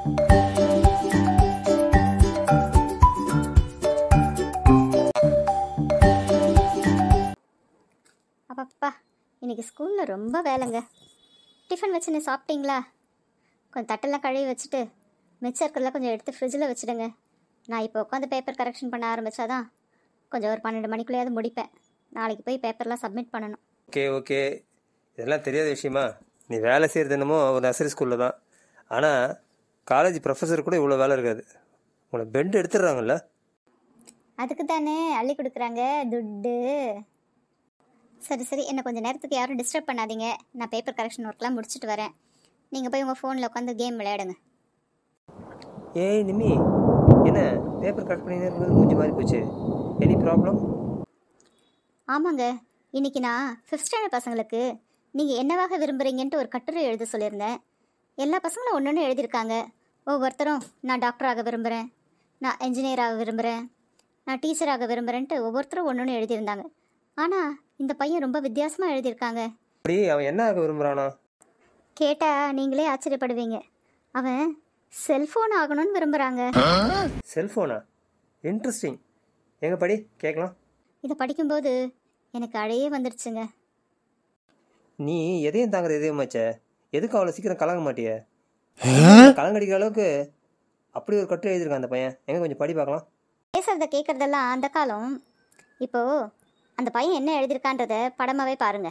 அப்பப்பா இன்னைக்கு ஸ்கூலில் ரொம்ப வேலைங்க டிஃபன் வச்சுன்னு சாப்பிட்டீங்களா கொஞ்சம் தட்டெல்லாம் கழுவி வச்சுட்டு மிச்சம் இருக்கிறதெல்லாம் கொஞ்சம் எடுத்து ஃப்ரிட்ஜில் வச்சுடுங்க நான் இப்போ உட்காந்து பேப்பர் கரெக்ஷன் பண்ண ஆரம்பித்தாதான் கொஞ்சம் ஒரு பன்னெண்டு மணிக்குள்ளேயாவது முடிப்பேன் நாளைக்கு போய் பேப்பர்லாம் சப்மிட் பண்ணணும் ஓகே ஓகே இதெல்லாம் தெரியாத விஷயமா நீ வேலை செய்கிறது என்னமோ ஒரு நர்சரி ஸ்கூலில் தான் ஆனால் காலேஜ் ப்ரொஃபஸர் கூட இவ்வளோ வேலை இருக்காது உங்களை பெண்ட் எடுத்துடுறாங்கல்ல அதுக்கு தானே அள்ளி கொடுக்குறாங்க துட்டு சரி சரி என்னை கொஞ்சம் நேரத்துக்கு யாரும் டிஸ்டர்ப் பண்ணாதீங்க நான் பேப்பர் கரெக்ஷன் ஒர்க்லாம் முடிச்சுட்டு வரேன் நீங்கள் போய் உங்கள் ஃபோனில் உட்காந்து கேம் விளையாடுங்க ஏய் நிம்மி என்ன பேப்பர் கட் பண்ணி இருக்கும்போது மூஞ்சி மாறி போச்சு எனி ப்ராப்ளம் ஆமாங்க இன்னைக்கு நான் ஃபிஃப்த் ஸ்டாண்டர்ட் பசங்களுக்கு நீங்கள் என்னவாக விரும்புகிறீங்கன்ட்டு ஒரு கட்டுரை எழுத சொல்லியிருந்தேன் எல்லா பசங்களும் ஒன்று ஒன்று எழுதியிருக்காங்க ஒவ்வொருத்தரும் நான் டாக்டராக விரும்புகிறேன் நான் என்ஜினியராக விரும்புகிறேன் நான் டீச்சராக விரும்புகிறேன்ட்டு ஒவ்வொருத்தரும் ஒன்று ஒன்று எழுதியிருந்தாங்க ஆனால் இந்த பையன் ரொம்ப வித்தியாசமாக எழுதியிருக்காங்க அப்படி அவன் என்ன ஆக விரும்புகிறானா கேட்டால் நீங்களே ஆச்சரியப்படுவீங்க அவன் செல்ஃபோன் ஆகணும்னு விரும்புகிறாங்க செல்ஃபோனா இன்ட்ரெஸ்டிங் எங்க படி கேட்கலாம் இதை படிக்கும்போது எனக்கு அழையே வந்துடுச்சுங்க நீ எதையும் தாங்குற எதையும் மச்ச எதுக்கு அவ்வளோ சீக்கிரம் கலங்க மாட்டிய கலங்கடிக்கிற அளவுக்கு அப்படி ஒரு கட்டு எழுதியிருக்கான் அந்த பையன் எங்க கொஞ்சம் படி பார்க்கலாம் பேசுறத கேட்குறதெல்லாம் அந்த காலம் இப்போ அந்த பையன் என்ன எழுதியிருக்கான்றத படமாவே பாருங்க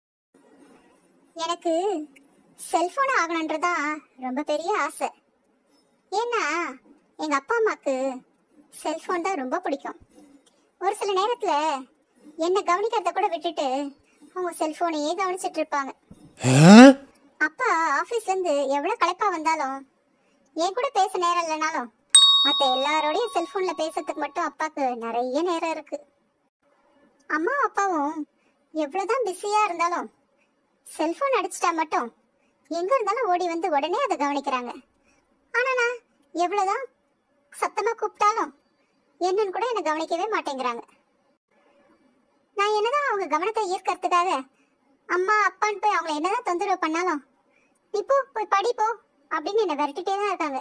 எனக்கு செல்போன் ஆகணுன்றதா ரொம்ப பெரிய ஆசை ஏன்னா எங்க அப்பா அம்மாக்கு செல்போன் தான் ரொம்ப பிடிக்கும் ஒரு சில நேரத்துல என்ன கவனிக்கிறத கூட விட்டுட்டு அவங்க செல்போனையே கவனிச்சிட்டு இருப்பாங்க அப்பா ஆபீஸ்ல இருந்து எவ்வளவு களைப்பா வந்தாலும் என் கூட பேச நேரம் இல்லைனாலும் மற்ற எல்லாரோடையும் செல்போன்ல பேசுறதுக்கு மட்டும் அப்பாக்கு நிறைய நேரம் இருக்கு அம்மா அப்பாவும் எவ்வளவுதான் பிஸியா இருந்தாலும் செல்போன் அடிச்சிட்டா மட்டும் எங்க இருந்தாலும் ஓடி வந்து உடனே அதை கவனிக்கிறாங்க ஆனா நான் எவ்வளவுதான் சத்தமா கூப்பிட்டாலும் என்னன்னு கூட என்னை கவனிக்கவே மாட்டேங்கிறாங்க நான் என்னதான் அவங்க கவனத்தை ஈர்க்கறதுக்காக அம்மா அப்பான்னு போய் அவங்கள என்னதான் தொந்தரவு பண்ணாலும் நீ போ போய் படி போ அப்படின்னு என்னை விரட்டிட்டே தான் இருக்காங்க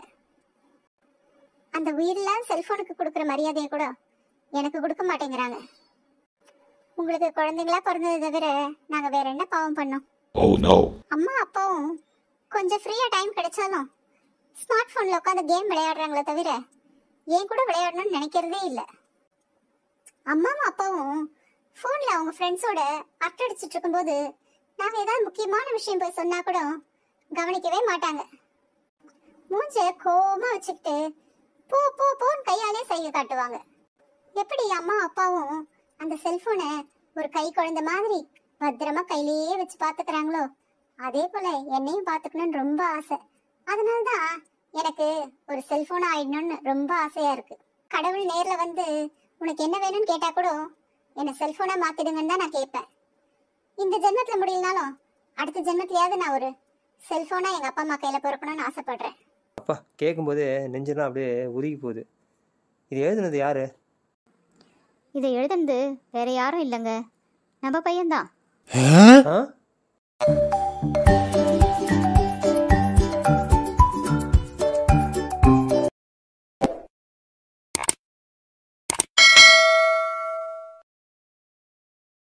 அந்த உயிரில்லாம் செல்போனுக்கு கொடுக்குற மரியாதையை கூட எனக்கு கொடுக்க மாட்டேங்கிறாங்க உங்களுக்கு குழந்தைங்களா பிறந்ததை தவிர நாங்க வேற என்ன பாவம் பண்ணோம் Oh no. அம்மா அப்பாவும் கொஞ்சம் ஃப்ரீயா டைம் கிடைச்சாலும் ஸ்மார்ட் போன்ல உட்காந்து கேம் விளையாடுறாங்களே தவிர என் கூட விளையாடணும்னு நினைக்கிறதே இல்லை அம்மாவும் அப்பாவும் ஃபோன்ல அவங்க ஃப்ரெண்ட்ஸோட அரட்டை அடிச்சிட்டு இருக்கும்போது நாங்க ஏதாவது முக்கியமான விஷயம் போய் சொன்னா கூட கவனிக்கவே மாட்டாங்க மூஞ்ச கோவமா வச்சுக்கிட்டு போ போ போன்னு கையாலே சைகை காட்டுவாங்க எப்படி அம்மா அப்பாவும் அந்த செல்போனை ஒரு கை குழந்தை மாதிரி பத்திரமா கையிலேயே வச்சு பாத்துக்கிறாங்களோ அதே போல என்னையும் பாத்துக்கணும்னு ரொம்ப ஆசை அதனாலதான் எனக்கு ஒரு செல்போன் ஆயிடணும்னு ரொம்ப ஆசையா இருக்கு கடவுள் நேர்ல வந்து உனக்கு என்ன வேணும்னு கேட்டா கூட என்ன செல்போனா மாத்திடுங்கன்னு தான் நான் கேட்பேன் இந்த ஜென்மத்துல முடியலனாலும் அடுத்த ஜென்மத்திலயாவது நான் ஒரு செல்போனா எங்க அப்பா அம்மா கையில பொறுக்கணும்னு ஆசைப்படுறேன் அப்பா கேட்கும்போது நெஞ்செல்லாம் அப்படியே உருகி போகுது இது எழுதுனது யாரு இதை எழுதுனது வேற யாரும் இல்லைங்க நம்ம பையன்தான் ஆ